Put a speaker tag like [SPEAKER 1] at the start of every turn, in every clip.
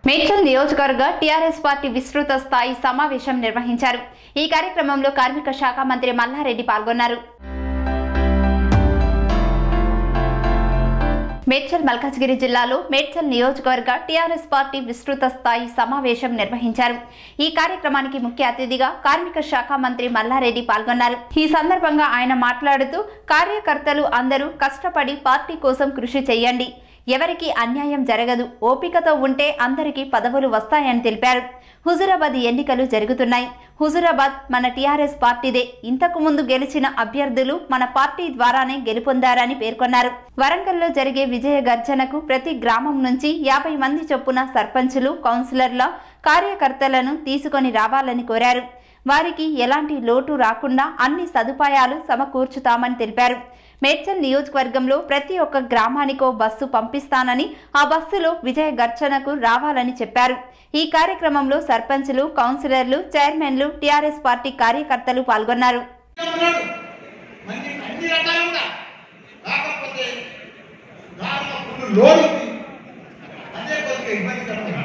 [SPEAKER 1] మేడ్చల్ నియోజకవర్గ TRS party విస్తృత స్థాయి సమావేశం నిర్వహించారు ఈ కార్యక్రమంలో కార్మిక శాఖ మంత్రి మల్లారెడ్డి పాల్గొన్నారు మేడ్చల్ మల్కాజ్గిరి జిల్లాలో మేడ్చల్ నియోజకవర్గ టీఆర్ఎస్ పార్టీ విస్తృత స్థాయి సమావేశం నిర్వహించారు ఈ కార్యక్రమానికి ముఖ్య అతిథిగా కార్మిక శాఖ మంత్రి మల్లారెడ్డి పాల్గొన్నారు ఈ సందర్భంగా ఆయన మాట్లాడుతూ కార్యకర్తలు అందరూ కష్టపడి పార్టీ కోసం కృషి చేయండి ఎవరికి అన్యాయం జరగదు ఓపికతో ఉంటే అందరికీ పదవులు వస్తాయని తెలిపారు హుజురాబాద్ ఎన్నికలు జరుగుతున్నాయి హుజురాబాద్ మన టీఆర్ఎస్ పార్టీదే ఇంతకు ముందు గెలిచిన అభ్యర్థులు మన పార్టీ ద్వారానే గెలుపొందారని పేర్కొన్నారు వరంగల్లో జరిగే విజయ గర్జనకు ప్రతి గ్రామం నుంచి యాభై మంది చొప్పున సర్పంచులు కౌన్సిలర్ల కార్యకర్తలను తీసుకొని రావాలని కోరారు వారికి ఎలాంటి లోటు రాకుండా అన్ని సదుపాయాలు సమకూర్చుతామని తెలిపారు మేడ్చల్ నియోజకవర్గంలో ప్రతి ఒక్క గ్రామానికో బస్సు పంపిస్తానని ఆ బస్సులో విజయ గర్చనకు రావాలని చెప్పారు ఈ కార్యక్రమంలో సర్పంచులు కౌన్సిలర్లు చైర్మన్లు టీఆర్ఎస్ పార్టీ కార్యకర్తలు పాల్గొన్నారు
[SPEAKER 2] ఉన్నాడు మంచి అన్ని రకాలుగా కాకపోతే దాంట్లో ఫుల్ లోడ్ ఉంది అదే కొద్దిగా ఇబ్బందికరంగా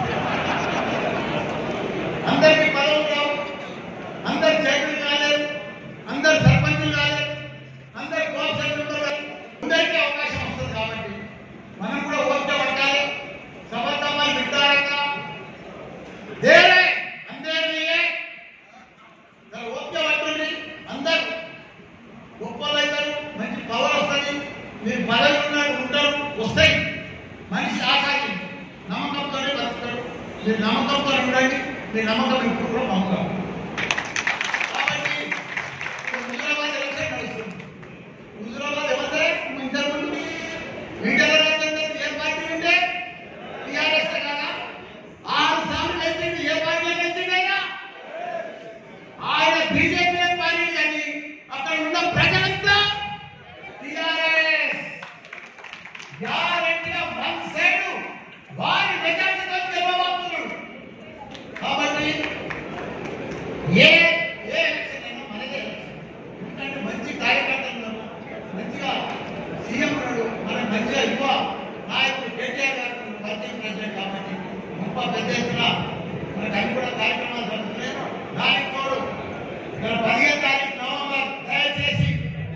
[SPEAKER 2] అందరికీ పదవులు రావు అందరు చైతన్యం కాలేదు అందరు సర్పంచులు కాలేదు అందరు కోఆపరేటివ్ కాలేదు అందరికీ అవకాశం వస్తుంది కాబట్టి మనం కూడా ఓపిక పట్టాలి సమర్థమని నిర్ధారంగా దేరే అందరినీ దాని ఓపిక పట్టండి అందరు గొప్పలు అవుతారు మంచి పవర్ వస్తుంది మీరు పదవి ఉన్నారు ఉంటారు వస్తాయి మనిషి ఆశాకి నమ్మకంతోనే బతుకుతారు మీరు నమ్మకంతో ఉండండి మీ నమ్మకం ఇప్పుడు కూడా నమ్మకం కాబట్టి ఇప్పుడు హుజురాబాద్ ఎలక్షన్ నడుస్తుంది హుజురాబాద్ ఎవరిదే ఇంతకుముందు మీడియాలో రాజ్యాంగం ఏ పార్టీ ఉంటే టీఆర్ఎస్ కదా ఆరు సార్లు గెలిచింది ఏ పార్టీలో గెలిచింది అయినా ఆయన బీజేపీ పార్టీ కానీ అక్కడ ఉన్న ప్రజలంతా టీఆర్ఎస్ గ్యారెంటీగా వన్ సైడ్ వారి మెజార్టీతో గెలవబోతున్నాడు కాబట్టి ఏ ఏ ఎలక్షన్ అయినా మనదే ఎందుకంటే మంచి కార్యకర్తలు ఉన్నారు మంచిగా సీఎం ఉన్నాడు మనం మంచిగా ఎక్కువ నాయకుడు కేటీఆర్ గారు పరిచయం ప్రెసిడెంట్ కాబట్టి గొప్ప పెద్ద ఎత్తున మనకు అన్ని కూడా కార్యక్రమాలు జరుగుతున్నాయి దానికి తోడు ఇక్కడ పదిహేను తారీఖు నవంబర్ దయచేసి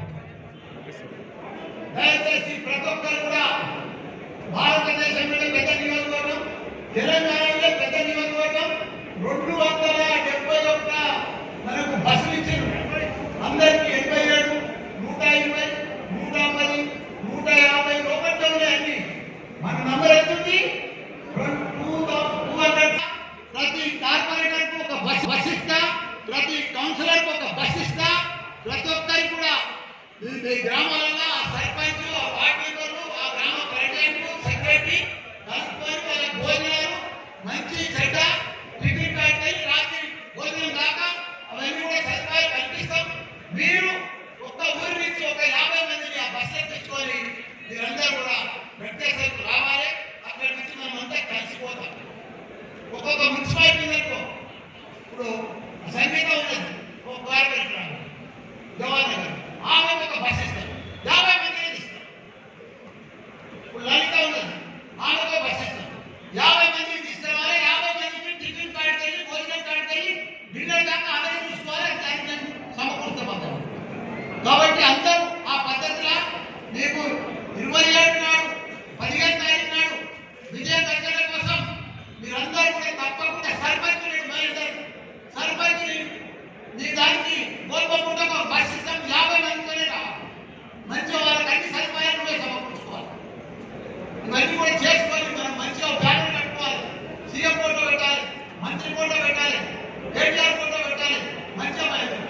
[SPEAKER 2] దయచేసి ప్రతి ఒక్కరు కూడా భారతదేశంలో పెద్ద నియోజకవర్గం తెలంగాణలో పెద్ద నియోజకవర్గం రెండు వందల డెబ్బై ఒక్క మనకు బస్సులు ఇచ్చారు అందరికి ఎనభై ఏడు నూట ఇరవై నూట పది నూట యాభై లోకల్లో అన్ని మన నంబర్ ఎంతుంది టూ టూ హండ్రెడ్ ప్రతి కార్పొరేటర్ కు ఒక బస్ బస్ ఇస్తా ప్రతి కౌన్సిలర్ కు ఒక బస్ ఇస్తా ప్రతి ఒక్కరికి కూడా ఈ మీ గ్రామాలలో ఆ సర్పంచ్ ఆ వార్డు మెంబర్లు ఆ గ్రామ ప్రెసిడెంట్ సెక్రటరీ కలుపుకొని వాళ్ళ భోజనాలు మంచి చెడ్డ టిఫిన్ పెడతాయి రాత్రి భోజనం దాకా అవన్నీ కూడా సదుపాయాలు కల్పిస్తాం మీరు ఒక్క ఊరి నుంచి ఒక యాభై మందిని ఆ బస్ ఎక్కించుకొని మీరందరూ కూడా వెంకటేశ్వరకు రావాలి అక్కడి నుంచి మనం అంతా కలిసిపోతాం ఒక్కొక్క మున్సిపాలిటీ అనుకో ఇప్పుడు సంగీతం ఉన్నది ఒక కార్పొరేటర్ జవాన్ నగర్ ఆమె ఒక బస్ ఇస్తారు యాభై మందిని ఇస్తారు ఇప్పుడు లలిత ఉన్నది ఆమె ఒక బస్ ఇస్తారు యాభై మందిని తీసుకోవాలి యాభై మందికి టిఫిన్ కార్డు వెళ్ళి భోజనం కార్డు వెళ్ళి డిన్నర్ దాకా ఆమె చూసుకోవాలి దానికి మేము సమకూర్చబడ్డాం కాబట్టి అందరూ ఆ పద్ధతిలో మీకు ఇరవై ఏడు నాడు పదిహేను తారీఖు నాడు విజయ దర్శన కోసం మీరందరూ కూడా తప్పకుండా సర్పంచ్ బయలుదేరు సర్పంచ్ మీ దానికి కోల్పోకుండా ఒక బస్ సిస్టమ్ యాభై మందితోనే రావాలి మంచిగా వాళ్ళకి అన్ని సదుపాయాలు కూడా సమకూర్చుకోవాలి ఇవన్నీ కూడా చేసుకొని మనం మంచిగా బ్యానర్ కట్టుకోవాలి సీఎం ఫోటో పెట్టాలి మంత్రి ఫోటో పెట్టాలి కేటీఆర్ ఫోటో పెట్టాలి మంచిగా బయలుదేరాలి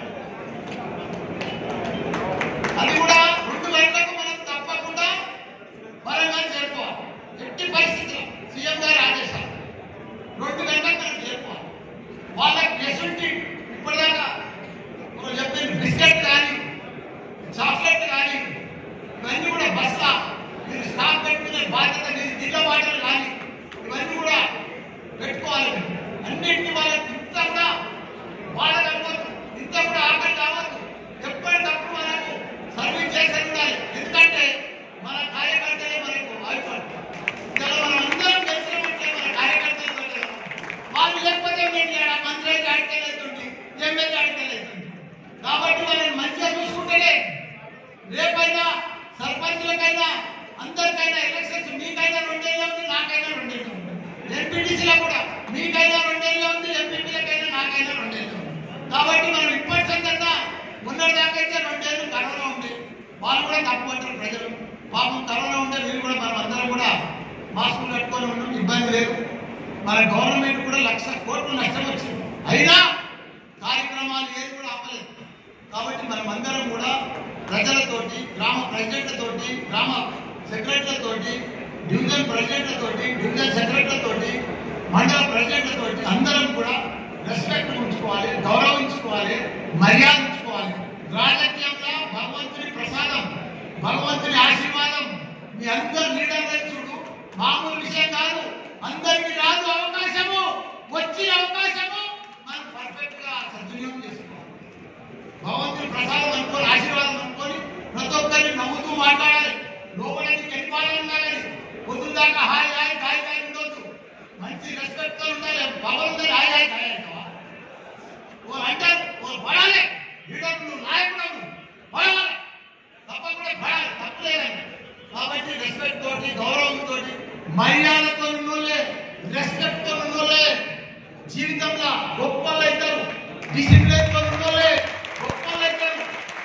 [SPEAKER 2] అది కూడా రెండు గంటలకు మనం తప్పకుండా వరంగల్ చేరుకోవాలి ఎట్టి పరిస్థితుల్లో సీఎం గారి ఆదేశాలు రెండు గంటలకు మనం చేరుకోవాలి వాళ్ళకి ఎసుంటి ఇప్పటిదాకా మనం చెప్పిన బిస్కెట్ కానీ చాక్లెట్ కానీ ఇవన్నీ కూడా బస్తా మీరు స్టాక్ పెట్టుకునే బాధ్యత మీరు దిల్ల బాటలు కానీ ఇవన్నీ కూడా పెట్టుకోవాలి మీరు. అన్నింటినీ వాళ్ళకి ఇంతగా వాళ్ళకి అనుకోవద్దు ఇంత కూడా ఆకలి కావద్దు ఎప్పటికప్పుడు మనకు సర్వీస్ చేసే ఉండాలి ఎందుకంటే మన కార్యకర్తలే మనకు ఆయుధం ఇలా మనం అందరం తెలిసినట్టే మన కార్యకర్తలు ఎంపీటీసీలో కూడా మీకైనా రెండేళ్ళు ఉంది ఎంపీటీలకైనా నాకైనా రెండేళ్ళు ఉంది కాబట్టి మనం ఇప్పటి సందర్భంగా మొన్నటి దాకా అయితే రెండేళ్ళు కరోనా ఉంది వాళ్ళు కూడా తక్కువ అంటారు ప్రజలు పాపం కరోనా ఉంటే వీళ్ళు కూడా మనం అందరం కూడా మాస్కులు కట్టుకొని ఉన్నాం ఇబ్బంది లేదు మన గవర్నమెంట్ కూడా లక్ష కోట్లు నష్టం వచ్చింది అయినా కార్యక్రమాలు ఏది కూడా ఆపలేదు కాబట్టి మనం అందరం కూడా ప్రజలతోటి గ్రామ ప్రెసిడెంట్లతోటి గ్రామ సెక్రటరీలతోటి డివిజన్ ప్రెసిడెంట్లతోటి డివిజన్ సెక్రటరీలతోటి మండల ప్రెసిడెంట్లతోటి అందరం కూడా రెస్పెక్ట్ ఉంచుకోవాలి గౌరవించుకోవాలి మర్యాద ఉంచుకోవాలి రాజకీయంలో భగవంతుని ప్రసాదం భగవంతుని ఆశీర్వాదం మీ అందరు లీడర్ చూడు మామూలు విషయం కాదు అందరికీ రాదు అవకాశము వచ్చే అవకాశము మనం పర్ఫెక్ట్ గా సద్వినియోగం చేసుకోవాలి భగవంతుని ప్రసాదం అనుకోని ఆశీర్వాదం అనుకోని ప్రతి ఒక్కరిని నవ్వుతూ మాట్లాడాలి లోపలికి వెళ్ళిపోవాలన్నా కానీ పొద్దున దాకా హాయ్ హాయ్ హాయ్ హాయ్ ఉండొద్దు మంచి రెస్పెక్ట్ తో ఉండాలి భగవంతుని హాయ్ హాయ్ హాయ్ అంటావా ఓ అంటారు ఓ పడాలి లీడర్ నువ్వు నాయకుడు పడాలి తప్పకుండా పడాలి తప్పలేదండి కాబట్టి రెస్పెక్ట్ తోటి గౌరవం తోటి మర్యాదతో ఉన్నోళ్ళే రెస్పెక్ట్ తో ఉన్నోళ్ళే జీవితంలో గొప్పలు అవుతారు డిసిప్లిన్ తో ఉన్నోళ్ళే గొప్పలు అవుతారు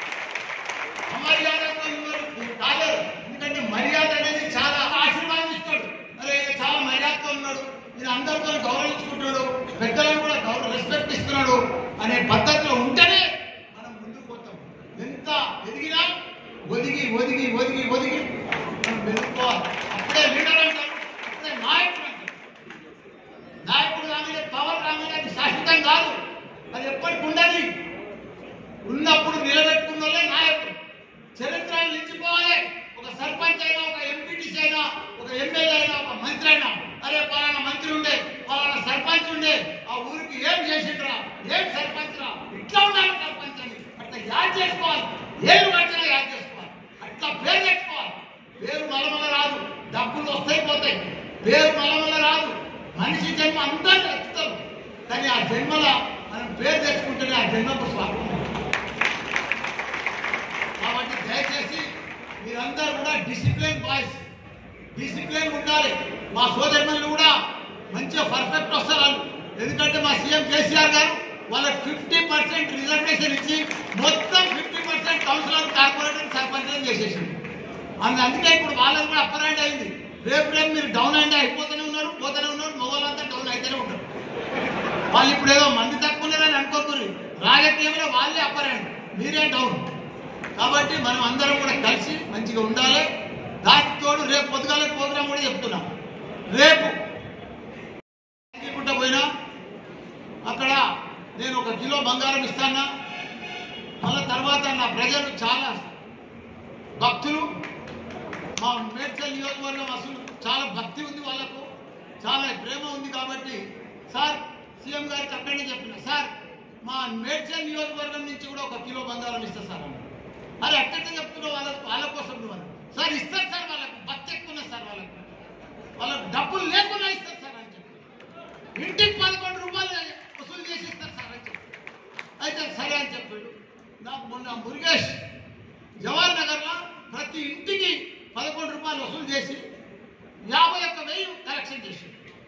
[SPEAKER 2] అమర్యాదతో ఉన్నోళ్ళు కాలేరు ఎందుకంటే మర్యాద అనేది చాలా ఆశీర్వాదం ఇస్తాడు అరే ఈయన చాలా మర్యాదతో ఉన్నాడు ఈయన అందరితో గౌరవించుకుంటాడు పెద్దలను కూడా గౌరవ రెస్పెక్ట్ ఇస్తున్నాడు అనే పద్ధతిలో ఉంటేనే మనం ముందుకు పోతాం ఎంత ఎదిగినా ఒదిగి ఒదిగి ఒదిగి ఒదిగి మనం వెతుక్కోవాలి అప్పుడే లీడర్ అంటారు అప్పుడే నాయకుడు అంటారు నాయకుడు రాగానే పవర్ రాగానే అది శాశ్వతం కాదు అది ఎప్పటికి ఉండదు ఉన్నప్పుడు నిలబెట్టుకున్న వాళ్ళే నాయకుడు చరిత్ర నిలిచిపోవాలి ఒక సర్పంచ్ అయినా ఒక ఎంపీటీసీ అయినా ఒక ఎమ్మెల్యే అయినా ఒక మంత్రి అయినా అరే పలానా మంత్రి ఉండే పలానా సర్పంచ్ ఉండే ఆ ఊరికి ఏం చేసిండ్రా ఏం సర్పంచ్ రా ఇట్లా ఉండాలి సర్పంచ్ అని అట్లా యాద్ చేసుకోవాలి ఏం వచ్చినా యాద్ చేసుకోవాలి అట్లా పేరు తెచ్చుకోవాలి పేరు మలమల రాదు డబ్బులు వస్తాయి పోతాయి పేరు మలమల రాదు మనిషి జన్మ అందరూ ఎత్తుతారు కానీ ఆ జన్మల మనం పేరు తెచ్చుకుంటేనే ఆ జన్మకు స్వార్థం కాబట్టి దయచేసి మీరందరూ కూడా డిసిప్లిన్ బాయ్స్ డిసిప్లిన్ ఉండాలి మా సోదరులు కూడా మంచిగా పర్ఫెక్ట్ వస్తారు వాళ్ళు. ఎందుకంటే మా సీఎం కేసీఆర్ గారు వాళ్ళకి ఫిఫ్టీ పర్సెంట్ రిజర్వేషన్ ఇచ్చి మొత్తం fifty percent councillor corporator sarpanch చేసేసింది అందు అందుకే ఇప్పుడు వాళ్ళది కూడా అప్పర్ హ్యాండ్ అయింది రేపు రేపు మీరు డౌన్ హ్యాండ్ అయిపోతూనే ఉన్నారు పోతూనే ఉన్నారు మొగోళ్ళంతా డౌన్ అయితేనే ఉంటారు వాళ్ళు ఇప్పుడు ఏదో మంది తక్కువ ఉన్నారని అనుకోకూరి రాజకీయంలో వాళ్ళే అప్పర్ హ్యాండ్ మీరే డౌన్ కాబట్టి మనం అందరం కూడా కలిసి మంచిగా ఉండాలి దానికి తోడు రేపు పొద్దుగాల ప్రోగ్రాం కూడా చెప్తున్నాం రేపు అనుకుంటా పోయినా అక్కడ నేను ఒక కిలో బంగారం ఇస్తానా మళ్ళీ తర్వాత నా ప్రజలు చాలా భక్తులు మా మేడ్చల్ నియోజకవర్గం అసలు చాలా భక్తి ఉంది వాళ్ళకు చాలా ప్రేమ ఉంది కాబట్టి సార్ సీఎం గారు చెప్పండి చెప్పిన సార్ మా మేడ్చల్ నియోజకవర్గం నుంచి కూడా ఒక కిలో బంగారం ఇస్తా సార్ అన్నారు అది ఎట్ట చెప్తున్నావు వాళ్ళ వాళ్ళ కోసం నువ్వు అని సార్ ఇస్తారు సార్ వాళ్ళకు భక్తి ఎక్కువ ఉన్నది సార్ వాళ్ళకు వాళ్ళకు డబ్బులు లేకుండా ఇస్తారు సార్ అని చెప్పి ఇంటికి పదకొండు రూపాయలు వసూలు చేసి ఇస్తారు సార్ అని చెప్పి అయితే సరే అని చెప్పాడు నాకు మొన్న మురుగేష్ జవహర్ నగర్లో ప్రతి ఇంటికి పదకొండు రూపాయలు వసూలు చేసి యాభై ఒక్క వెయ్యి కలెక్షన్ చేసి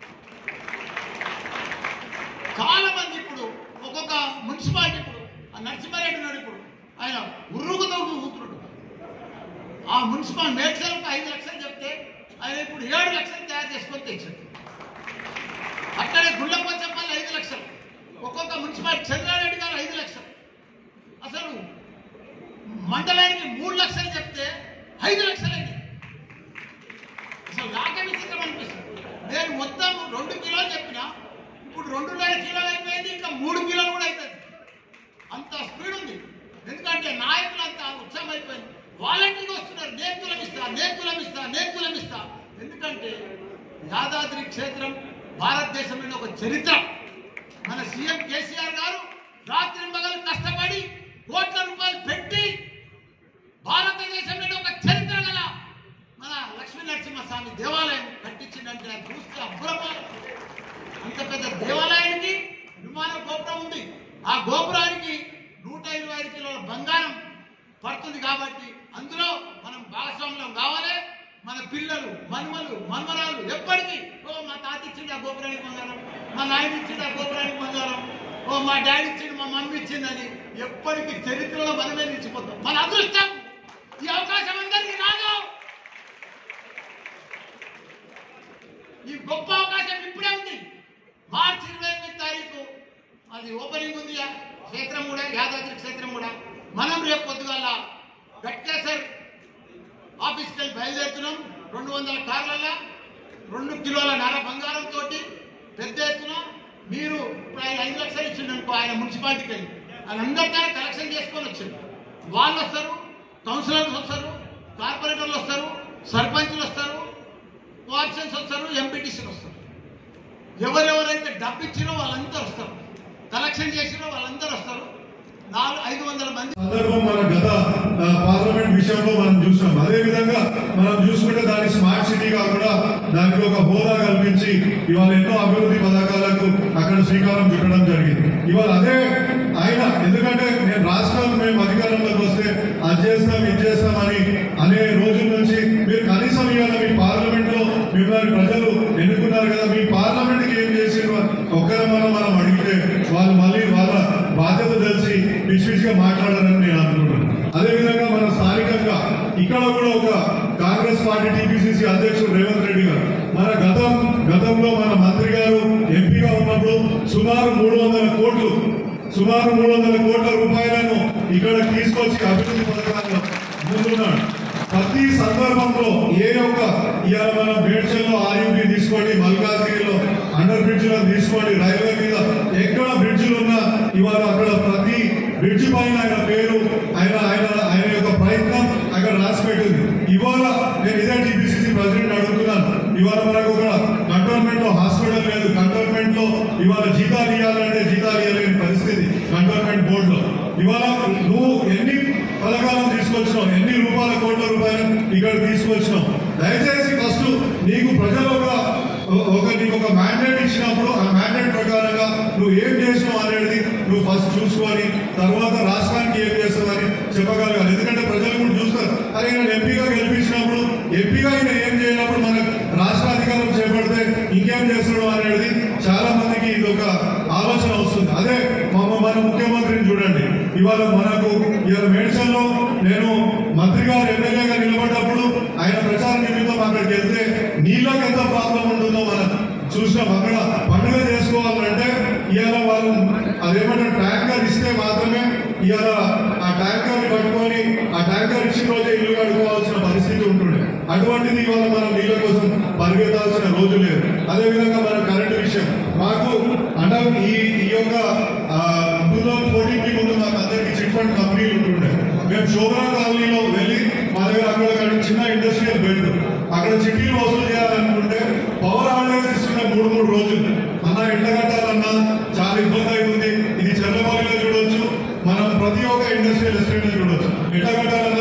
[SPEAKER 2] చాలా మంది ఇప్పుడు ఒక్కొక్క మున్సిపాలిటీ ఇప్పుడు ఆ నరసింహారెడ్డి ఉన్నాడు ఇప్పుడు ఆయన ఉర్రుగుతో ఊపుతున్నాడు ఆ మున్సిపల్ మేడ్చల్కి ఐదు లక్షలు చెప్తే ఆయన ఇప్పుడు ఏడు లక్షలు తయారు చేసుకొని తెచ్చాడు అక్కడే గుళ్ళకొచ్చపల్లి ఐదు లక్షలు ఒక్కొక్క మున్సిపాలిటీ చంద్రారెడ్డి గారు ఐదు లక్షలు అసలు మండలానికి మూడు లక్షలు చెప్తే ఐదు లక్షలండి అసలు నాకే విచిత్రం అనిపిస్తుంది నేను మొత్తం రెండు కిలోలు చెప్పిన ఇప్పుడు రెండున్నర కిలోలు అయిపోయింది ఇంకా మూడు కిలోలు కూడా అవుతుంది అంత స్పీడ్ ఉంది ఎందుకంటే నాయకులు అంత ఉత్సాహం అయిపోయింది వాలంటీర్లు వస్తున్నారు నేను కులమిస్తా నేను కులమిస్తా నేను కులమిస్తా ఎందుకంటే యాదాద్రి క్షేత్రం భారతదేశంలో ఒక చరిత్ర మన సీఎం కేసీఆర్ గారు రాత్రి మగలు కష్టపడి కోట్ల రూపాయలు పెట్టి భారతదేశంలో ఒక చరిత్ర గల మన లక్ష్మీ నరసింహస్వామి దేవాలయం కట్టించిందంటే అది చూస్తే అబ్బురపాలు అంత పెద్ద దేవాలయానికి విమాన గోపురం ఉంది ఆ గోపురానికి నూట ఇరవై ఐదు కిలోల బంగారం పడుతుంది కాబట్టి అందులో మనం భాగస్వామ్యం కావాలి మన పిల్లలు మన్మలు మన్మరాలు ఎప్పటికీ ఓ మా తాత ఇచ్చిండు ఆ గోపురానికి బంగారం మా నాయన ఇచ్చిండు ఆ గోపురానికి బంగారం ఓ మా డాడీ ఇచ్చిండు మా మమ్మీ ఇచ్చిందని ఎప్పటికీ చరిత్రలో మనమే నిలిచిపోతాం మన అదృష్టం ఈ అవకాశం అందరికీ రాదు ఈ గొప్ప అవకాశం ఇప్పుడే ఉంది మార్చి ఇరవై ఎనిమిది తారీఖు అది ఓపెనింగ్ ఉంది క్షేత్రం కూడా యాదాద్రి క్షేత్రం కూడా మనం రేపు పొద్దుగాల గట్కేసర్ ఆఫీస్కి వెళ్ళి బయలుదేరుతున్నాం రెండు వందల కార్లల్లో రెండు కిలోల నర బంగారంతో పెద్ద ఎత్తున మీరు ఇప్పుడు ఆయన ఐదు లక్షలు ఇచ్చిండు అనుకో ఆయన మున్సిపాలిటీకి వెళ్ళి ఆయన అందరికీ కలెక్షన్ చేసుకొని వచ్చిండు వాళ్ళు వస్తారు కౌన్సిలర్స్ వస్తారు కార్పొరేటర్లు వస్తారు సర్పంచులు వస్తారు కోఆప్షన్స్ వస్తారు ఎంపీటీసీలు వస్తారు ఎవరెవరైతే డబ్బు ఇచ్చినో వాళ్ళందరూ వస్తారు కలెక్షన్ చేసినో వాళ్ళందరూ వస్తారు నాలుగు ఐదు వందల మంది
[SPEAKER 3] సందర్భం మన గత ఆ, పార్లమెంట్ విషయంలో మనం చూసాం అదే విధంగా మనం చూసుకుంటే దాని స్మార్ట్ సిటీగా కూడా దానికి ఒక హోదా కల్పించి ఇవాళ ఎన్నో అభివృద్ధి పథకాలకు అక్కడ శ్రీకారం చుట్టడం జరిగింది ఇవాళ అదే ఆయన ఎందుకంటే నేను రాష్ట్రం మేము అధికారంలోకి వస్తే అది చేస్తాం ఇది చేస్తామని అనే రోజుల నుంచి మీరు కనీసం ఇవాళ మీ పార్లమెంట్ లో మిమ్మల్ని ప్రజలు ఎన్నుకున్నారు కదా మీ పార్లమెంట్ కి ఏం చేసిండ్రు ఒక్కరు మనం మనం అడిగితే వాళ్ళు మళ్ళీ వాళ్ళ బాధ్యత తెలిసి పిచ్చి పిచ్చిగా మాట్లాడారని నేను అనుకుంటున్నాను అదేవిధంగా మన స్థానికంగా ఇక్కడ కూడా ఒక కాంగ్రెస్ పార్టీ టీపీసీసీ అధ్యక్షుడు రేవంత్ రెడ్డి గారు మన గతం గతంలో మన మంత్రి గారు ఎంపీగా ఉన్నప్పుడు సుమారు మూడు వందల కోట్లు సుమారు మూడు వందల కోట్ల రూపాయలను ఇక్కడ తీసుకొచ్చి అభివృద్ధి పథకాల్లో ముందున్నాడు ప్రతి సందర్భంలో ఏ ఒక్క ఇవాళ మనం మేడ్చల్లో ఆర్యూబీ తీసుకోండి మల్కాజ్గిరిలో అండర్ బ్రిడ్జ్లో తీసుకోండి రైల్వే మీద ఎక్కడ బ్రిడ్జ్లు ఉన్నా ఇవాళ అక్కడ ప్రతి బ్రిడ్జ్ పైన ఆయన పేరు ఆయన ఆయన ఆయన యొక్క ప్రయత్నం అక్కడ రాసి పెట్టింది ఇవాళ నేను ఇదే టీపీసీసీ ప్రెసిడెంట్ అడుగుతున్నాను ఇవాళ మనకు ఒక కంటోన్మెంట్ లో హాస్పిటల్ లేదు కంటోన్మెంట్ లో ఇవాళ జీతాలు ఇవ్వాలంటే జీతాలు ఇవ్వలేని పరిస్థితి కంటోన్మెంట్ బోర్డు లో ఇవాళ నువ్వు ఎన్ని పథకాలను తీసుకొచ్చినావు ఎన్ని రూపాయల కోట్ల రూపాయలు ఇక్కడ తీసుకొచ్చినావు దయచేసి ఫస్ట్ నీకు ప్రజలు ఒక ఒక నీకు ఒక మ్యాండేట్ ఇచ్చినప్పుడు ఆ మ్యాండేట్ ప్రకారంగా నువ్వు ఏం చేసినావు అనేది నువ్వు ఫస్ట్ చూసుకొని తర్వాత రాష్ట్రానికి ఏం చేస్తావని చెప్పగలగాలి ఎందుకంటే ప్రజలు కూడా చూస్తారు అరే నేను ఎంపీగా గెలిపించినప్పుడు ఎంపీగా ఆయన ఏం చేయనప్పుడు మనకు రాష్ట్ర అధికారం చేపడితే ఇంకేం చేస్తాడు అనేది చాలా మందికి ఇది ఒక ఆలోచన వస్తుంది అదే మన మన ముఖ్యమంత్రిని చూడండి ఇవాళ మనకు ఇవాళ మేడ్చల్లో నేను మంత్రి గారు ఎమ్మెల్యేగా నిలబడ్డప్పుడు ఆయన ప్రచార నిమిత్తం అక్కడికి వెళ్తే నీళ్ళకి ఎంత ప్రాబ్లం ఉంటుందో మనం చూసినాం అక్కడ పండుగ చేసుకోవాలంటే ఇవాళ వాళ్ళు అదేమంటే ట్యాంకర్ ఇస్తే మాత్రమే ఇవాళ ఆ ట్యాంకర్ ని పట్టుకొని ఆ ట్యాంకర్ ఇచ్చిన రోజే ఇల్లు కడుకోవాల్సిన పరిస్థితి ఉంటుండే అటువంటిది ఇవాళ మనం నీళ్ళ కోసం పరిగెత్తాల్సిన రోజు లేదు అదే విధంగా మన కరెంటు విషయం మాకు అంటే ఈ ఈ యొక్క టూ థౌసండ్ ఫోర్టీన్ కి ముందు మాకు అందరికి చిట్ ఫండ్ కంపెనీలు ఉంటుండే మేము శోభనా కాలనీలో వెళ్ళి మా దగ్గర అక్కడ అక్కడ చిన్న ఇండస్ట్రియల్ బెల్ట్ అక్కడ చిట్టీలు వసూలు చేయాలనుకుంటే పవర్ హాలిడేస్ ఇస్తున్న మూడు మూడు రోజులు అన్న ఎండ కట్టాలన్నా చాలా ఇబ్బంది అవుతుంది ఇది చల్లబాలిలో చూడొచ్చు మనం ప్రతి ఒక్క ఇండస్ట్రియల్ ఎస్టేట్ చూడొచ్చు ఎండ కట్టాలన్నా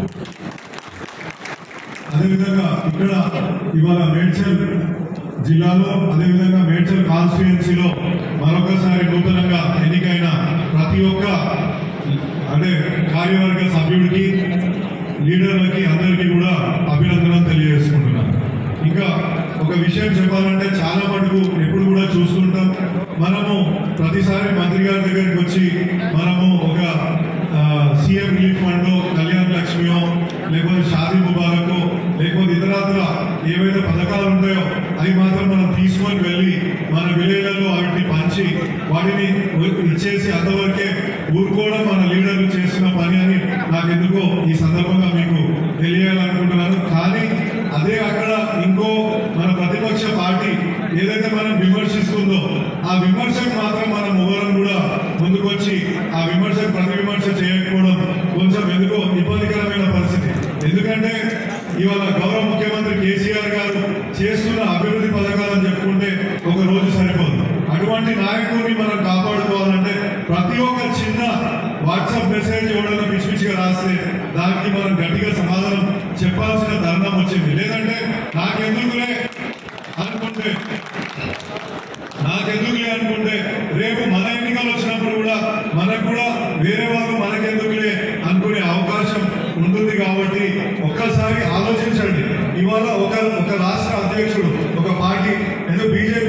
[SPEAKER 3] అదేవిధంగా ఇక్కడ ఇవాళ మేడ్చల్ జిల్లాలో అదేవిధంగా మేడ్చల్ కాన్స్టిట్యుయెన్సీలో మరొకసారి నూతనంగా ఎన్నికైన ప్రతి ఒక్క అంటే కార్యవర్గ సభ్యుడికి లీడర్లకి అందరికీ కూడా అభినందనలు తెలియజేసుకుంటున్నాను ఇంకా ఒక విషయం చెప్పాలంటే చాలా మటుకు ఎప్పుడు కూడా చూస్తుంటాం మనము ప్రతిసారి మంత్రి గారి దగ్గరికి వచ్చి మనము ఒక సీఎం రిలీఫ్ ఫండ్ కళ్యాణ్ లక్ష్మియో లేకపోతే షాదీ ముబారకో లేకపోతే ఇతరాతర ఏవైతే పథకాలు ఉంటాయో అవి మాత్రం మనం తీసుకొని వెళ్ళి మన విలేజ్లలో వాటిని పంచి వాటిని ఇచ్చేసి అంతవరకే ఊరుకోవడం మన లీడర్లు చేస్తున్న పని అని నాకు ఎందుకో ఈ సందర్భంగా మీకు తెలియాలనుకుంటున్నాను కానీ అదే అక్కడ ఇంకో మన ప్రతిపక్ష పార్టీ ఏదైతే మనం విమర్శిస్తుందో ఆ విమర్శకు మాత్రం మనం ఎవరం కూడా ముందుకొచ్చి ఆ విమర్శకు ప్రతి విమర్శ చేయకపోవడం కొంచెం ఎందుకో ఇబ్బందికరమైన పరిస్థితి ఎందుకంటే ఇవాళ గౌరవ ముఖ్యమంత్రి కేసీఆర్ గారు చేస్తున్న అభివృద్ధి పథకాలను చెప్పుకుంటే ఒక రోజు సరిపోదు అటువంటి నాయకుడిని మనం కాపాడుకోవాలంటే ప్రతి ఒక్క చిన్న వాట్సాప్ మెసేజ్ ఎవడైనా పిచ్చి పిచ్చిగా రాస్తే దానికి మనం గట్టిగా సమాధానం చెప్పాల్సిన తరుణం వచ్చింది లేదంటే నాకెందుకులే అనుకుంటే నాకెందుకులే అనుకుంటే రేపు మన ఎన్నికలు వచ్చినప్పుడు కూడా మనకు కూడా వేరే వాళ్ళు మనకెందుకులే అనుకునే అవకాశం ఉంటుంది కాబట్టి ఒక్కసారి ఆలోచించండి ఇవాళ ఒక ఒక రాష్ట్ర అధ్యక్షుడు ఒక పార్టీ ఏదో బీజేపీ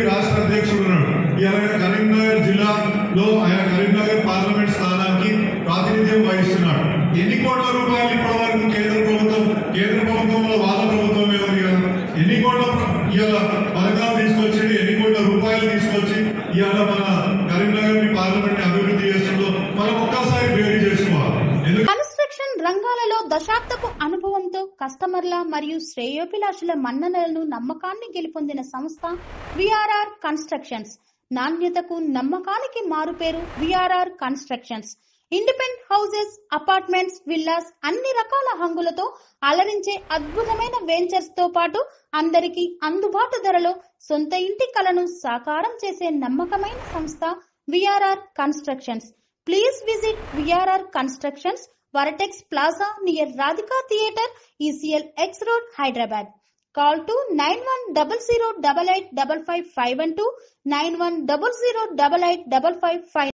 [SPEAKER 3] ఎన్ని కోట్ల రూపాయలు ఇప్పటి వరకు కేంద్ర ప్రభుత్వం కేంద్ర ప్రభుత్వంలో వాళ్ళ ప్రభుత్వమే ఉంది కదా ఎన్ని కోట్ల ప్ర- ఇవాళ పథకాలు తీసుకొచ్చి ఎన్ని కోట్ల రూపాయలు తీసుకొచ్చి ఇవాళ మన కరీంనగర్ పార్లమెంట్ అభివృద్ధి చేస్తుందో మనం ఒక్కసారి బేరీ చేసుకోవాలి ఎందుకంటే
[SPEAKER 4] కన్స్ట్రక్షన్ రంగాలలో దశాబ్దపు అనుభవంతో కస్టమర్ల మరియు శ్రేయోభిలాషుల మన్ననలను నమ్మకాన్ని గెలుపొందిన సంస్థ విఆర్ఆర్ కన్స్ట్రక్షన్స్ నాణ్యతకు నమ్మకానికి మారుపేరు VRR constructions independent houses apartments villas అన్ని రకాల హంగులతో అలరించే అద్భుతమైన వెంచర్స్ తో పాటు అందరికీ అందుబాటు ధరలో సొంత ఇంటి కలను సాకారం చేసే నమ్మకమైన సంస్థ VRR constructions please visit VRR constructions vertex plaza near Radhika theatre ECL X road Hyderabad call to nine one double zero double eight double five five one two nine one double zero double eight double five five